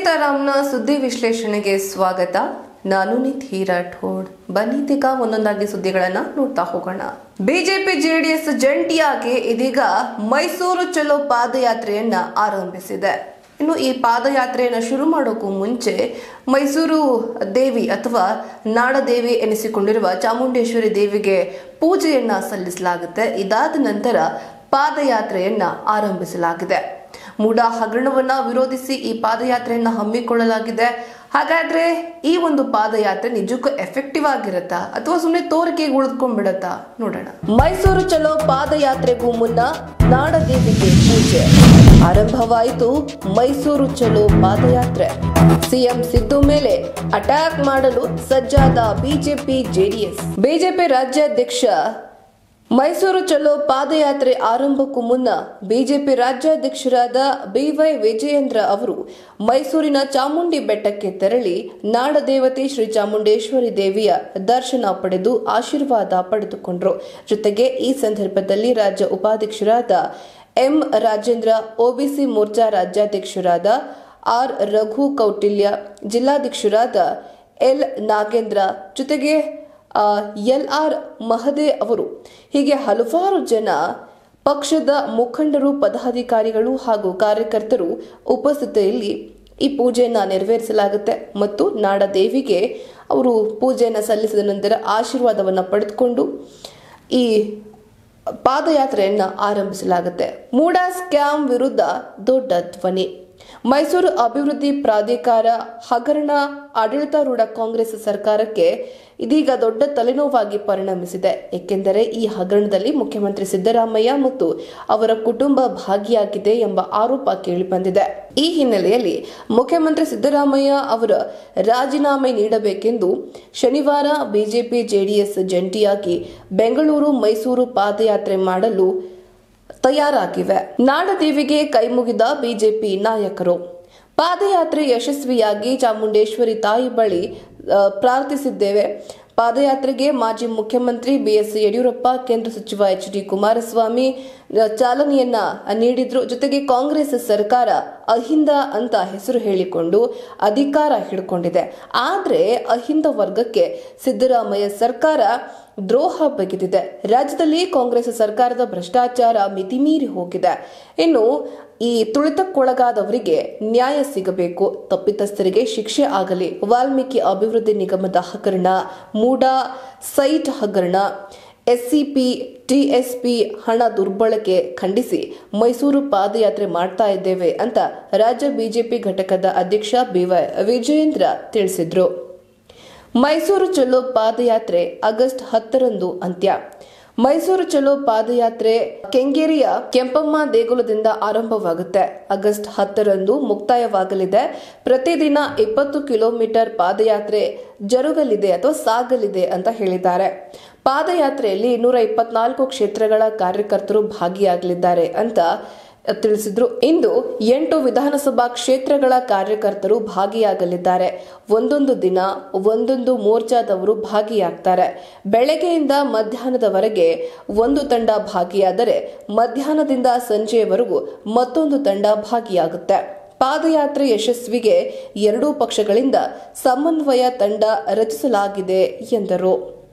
ಸೀತಾರಾಮ್ನ ಸುದ್ದಿ ವಿಶ್ಲೇಷಣೆಗೆ ಸ್ವಾಗತ ನಾನು ನಿಧಿ ರಾಠೋಡ್ ಬನ್ನಿದೀಗ ಒಂದೊಂದಾಗಿ ಸುದ್ದಿಗಳನ್ನ ನೋಡ್ತಾ ಹೋಗೋಣ ಬಿಜೆಪಿ ಜೆಡಿಎಸ್ ಜಂಟಿಯಾಗಿ ಇದೀಗ ಮೈಸೂರು ಚಲೋ ಪಾದಯಾತ್ರೆಯನ್ನ ಆರಂಭಿಸಿದೆ ಇನ್ನು ಈ ಪಾದಯಾತ್ರೆಯನ್ನು ಶುರು ಮಾಡೋಕ್ಕೂ ಮುಂಚೆ ಮೈಸೂರು ದೇವಿ ಅಥವಾ ನಾಡದೇವಿ ಎನಿಸಿಕೊಂಡಿರುವ ಚಾಮುಂಡೇಶ್ವರಿ ದೇವಿಗೆ ಪೂಜೆಯನ್ನ ಸಲ್ಲಿಸಲಾಗುತ್ತೆ ಇದಾದ ನಂತರ ಪಾದಯಾತ್ರೆಯನ್ನ ಆರಂಭಿಸಲಾಗಿದೆ ಮೂಡ ಹಗರಣವನ್ನ ವಿರೋಧಿಸಿ ಈ ಪಾದಯಾತ್ರೆಯನ್ನ ಹಮ್ಮಿಕೊಳ್ಳಲಾಗಿದೆ ಹಾಗಾದ್ರೆ ಈ ಒಂದು ಪಾದಯಾತ್ರೆ ನಿಜಕ್ಕೂ ಎಫೆಕ್ಟಿವ್ ಆಗಿರುತ್ತಾ ಅಥವಾ ಸುಮ್ಮನೆ ತೋರಿಕೆಗೆ ಉಳಿದುಕೊಂಡ್ಬಿಡತ್ತಾ ನೋಡೋಣ ಮೈಸೂರು ಚಲೋ ಪಾದಯಾತ್ರೆಗೂ ಮುನ್ನ ನಾಡದೇವಿಗೆ ಪೂಜೆ ಆರಂಭವಾಯಿತು ಮೈಸೂರು ಚಲೋ ಪಾದಯಾತ್ರೆ ಸಿಎಂ ಸಿದ್ದು ಮೇಲೆ ಅಟ್ಯಾಕ್ ಮಾಡಲು ಸಜ್ಜಾದ ಬಿಜೆಪಿ ಜೆಡಿಎಸ್ ಬಿಜೆಪಿ ರಾಜ್ಯಾಧ್ಯಕ್ಷ ಮೈಸೂರು ಚಲೋ ಪಾದಯಾತ್ರೆ ಆರಂಭಕ್ಕೂ ಮುನ್ನ ಬಿಜೆಪಿ ರಾಜ್ಯಾಧ್ಯಕ್ಷರಾದ ಬಿವೈ ವಿಜಯೇಂದ್ರ ಅವರು ಮೈಸೂರಿನ ಚಾಮುಂಡಿ ಬೆಟ್ಟಕ್ಕೆ ತೆರಳಿ ನಾಡದೇವತೆ ಶ್ರೀ ಚಾಮುಂಡೇಶ್ವರಿ ದೇವಿಯ ದರ್ಶನ ಪಡೆದು ಆಶೀರ್ವಾದ ಪಡೆದುಕೊಂಡರು ಜೊತೆಗೆ ಈ ಸಂದರ್ಭದಲ್ಲಿ ರಾಜ್ಯ ಉಪಾಧ್ಯಕ್ಷರಾದ ಎಂ ರಾಜೇಂದ್ರ ಒಬಿಸಿ ಮೋರ್ಚಾ ರಾಜ್ಯಾಧ್ಯಕ್ಷರಾದ ಆರ್ ರಘು ಕೌಟಿಲ್ಯ ಜಿಲ್ಲಾಧ್ಯಕ್ಷರಾದ ಎಲ್ ನಾಗೇಂದ್ರ ಜೊತೆಗೆ ಎಲ್ ಆರ್ ಮಹದೇ ಅವರು ಹೀಗೆ ಹಲವಾರು ಜನ ಪಕ್ಷದ ಮುಖಂಡರು ಪದಾಧಿಕಾರಿಗಳು ಹಾಗೂ ಕಾರ್ಯಕರ್ತರು ಉಪಸ್ಥಿತಿಯಲ್ಲಿ ಈ ಪೂಜೆಯನ್ನು ನೆರವೇರಿಸಲಾಗುತ್ತೆ ಮತ್ತು ನಾಡದೇವಿಗೆ ಅವರು ಪೂಜೆಯನ್ನು ಸಲ್ಲಿಸಿದ ನಂತರ ಆಶೀರ್ವಾದವನ್ನು ಪಡೆದುಕೊಂಡು ಈ ಪಾದಯಾತ್ರೆಯನ್ನ ಆರಂಭಿಸಲಾಗುತ್ತೆ ಮೂಡಾ ಸ್ಕ್ಯಾಮ್ ವಿರುದ್ಧ ದೊಡ್ಡ ಧ್ವನಿ ಮೈಸೂರು ಅಭಿವೃದ್ಧಿ ಪ್ರಾಧಿಕಾರ ಹಗರಣ ಆಡಳಿತಾರೂಢ ಕಾಂಗ್ರೆಸ್ ಸರ್ಕಾರಕ್ಕೆ ಇದೀಗ ದೊಡ್ಡ ತಲೆನೋವಾಗಿ ಪರಿಣಮಿಸಿದೆ ಏಕೆಂದರೆ ಈ ಹಗರಣದಲ್ಲಿ ಮುಖ್ಯಮಂತ್ರಿ ಸಿದ್ದರಾಮಯ್ಯ ಮತ್ತು ಅವರ ಕುಟುಂಬ ಭಾಗಿಯಾಗಿದೆ ಎಂಬ ಆರೋಪ ಕೇಳಿಬಂದಿದೆ ಈ ಹಿನ್ನೆಲೆಯಲ್ಲಿ ಮುಖ್ಯಮಂತ್ರಿ ಸಿದ್ದರಾಮಯ್ಯ ಅವರ ರಾಜೀನಾಮೆ ನೀಡಬೇಕೆಂದು ಶನಿವಾರ ಬಿಜೆಪಿ ಜೆಡಿಎಸ್ ಜಂಟಿಯಾಗಿ ಬೆಂಗಳೂರು ಮೈಸೂರು ಪಾದಯಾತ್ರೆ ಮಾಡಲು ತಯಾರಾಗಿವೆ ನಾಡದೇವಿಗೆ ಕೈಮುಗಿದ ಬಿಜೆಪಿ ನಾಯಕರು ಪಾದಯಾತ್ರೆ ಯಶಸ್ವಿಯಾಗಿ ಚಾಮುಂಡೇಶ್ವರಿ ತಾಯಿ ಬಳಿ ಆ, ಪ್ರಾರ್ಥಿಸಿದ್ದೇವೆ ಪಾದಯಾತ್ರೆಗೆ ಮಾಜಿ ಮುಖ್ಯಮಂತ್ರಿ ಬಿಎಸ್ ಯಡಿಯೂರಪ್ಪ ಕೇಂದ್ರ ಸಚಿವ ಎಚ್ ಡಿ ಕುಮಾರಸ್ವಾಮಿ ಆ, ಚಾಲನೆಯನ್ನ ನೀಡಿದ್ರು ಜೊತೆಗೆ ಕಾಂಗ್ರೆಸ್ ಸರ್ಕಾರ ಅಹಿಂದ ಅಂತ ಹೆಸರು ಹೇಳಿಕೊಂಡು ಅಧಿಕಾರ ಹಿಡ್ಕೊಂಡಿದೆ ಆದ್ರೆ ಅಹಿಂದ ವರ್ಗಕ್ಕೆ ಸಿದ್ದರಾಮಯ್ಯ ಸರ್ಕಾರ ದ್ರೋಹ ಬಗೆದಿದೆ ರಾಜ್ಯದಲ್ಲಿ ಕಾಂಗ್ರೆಸ್ ಸರ್ಕಾರದ ಭ್ರಷ್ಟಾಚಾರ ಮಿತಿಮೀರಿ ಹೋಗಿದೆ ಇನ್ನು ಈ ತುಳಿತಕ್ಕೊಳಗಾದವರಿಗೆ ನ್ಯಾಯ ಸಿಗಬೇಕು ತಪ್ಪಿತಸ್ಥರಿಗೆ ಶಿಕ್ಷೆ ಆಗಲಿ ವಾಲ್ಮೀಕಿ ಅಭಿವೃದ್ಧಿ ನಿಗಮದ ಹಗರಣ ಮೂಡಾ ಸೈಟ್ ಹಗರಣ ಎಸ್ಸಿಪಿ ಟಿಎಸ್ಪಿ ಹಣ ದುರ್ಬಳಕೆ ಖಂಡಿಸಿ ಮೈಸೂರು ಪಾದಯಾತ್ರೆ ಮಾಡ್ತಾ ಇದ್ದೇವೆ ಅಂತ ರಾಜ್ಯ ಬಿಜೆಪಿ ಘಟಕದ ಅಧ್ಯಕ್ಷ ಬಿವೈ ವಿಜಯೇಂದ್ರ ತಿಳಿಸಿದ್ರು ಮೈಸೂರು ಚಲೋ ಪಾದಯಾತ್ರೆ ಆಗಸ್ಟ್ ಹತ್ತರಂದು ಅಂತ್ಯ ಮೈಸೂರು ಚಲೋ ಪಾದಯಾತ್ರೆ ಕೆಂಗೇರಿಯ ಕೆಂಪಮ್ಮ ದೇಗುಲದಿಂದ ಆರಂಭವಾಗುತ್ತೆ ಆಗಸ್ಟ್ ಹತ್ತರಂದು ಮುಕ್ತಾಯವಾಗಲಿದೆ ಪ್ರತಿದಿನ ಇಪ್ಪತ್ತು ಕಿಲೋಮೀಟರ್ ಪಾದಯಾತ್ರೆ ಜರುಗಲಿದೆ ಅಥವಾ ಸಾಗಲಿದೆ ಅಂತ ಹೇಳಿದ್ದಾರೆ ಪಾದಯಾತ್ರೆಯಲ್ಲಿ ನೂರ ಇಪ್ಪತ್ನಾಲ್ಕು ಕ್ಷೇತ್ರಗಳ ಕಾರ್ಯಕರ್ತರು ಭಾಗಿಯಾಗಲಿದ್ದಾರೆ ಅಂತ ತಿಳಿಸಿದ್ರು ಇಂದು ಎಂಟು ವಿಧಾನಸಭಾ ಕ್ಷೇತ್ರಗಳ ಕಾರ್ಯಕರ್ತರು ಭಾಗಿಯಾಗಲಿದ್ದಾರೆ ಒಂದೊಂದು ದಿನ ಒಂದೊಂದು ಮೋರ್ಚಾದವರು ಭಾಗಿಯಾಗ್ತಾರೆ ಬೆಳಗ್ಗೆಯಿಂದ ಮಧ್ಯಾಹ್ನದವರೆಗೆ ಒಂದು ತಂಡ ಭಾಗಿಯಾದರೆ ಮಧ್ಯಾಹ್ನದಿಂದ ಸಂಜೆಯವರೆಗೂ ಮತ್ತೊಂದು ತಂಡ ಭಾಗಿಯಾಗುತ್ತೆ ಪಾದಯಾತ್ರೆ ಯಶಸ್ವಿಗೆ ಎರಡೂ ಪಕ್ಷಗಳಿಂದ ಸಮನ್ವಯ ತಂಡ ರಚಿಸಲಾಗಿದೆ ಎಂದರು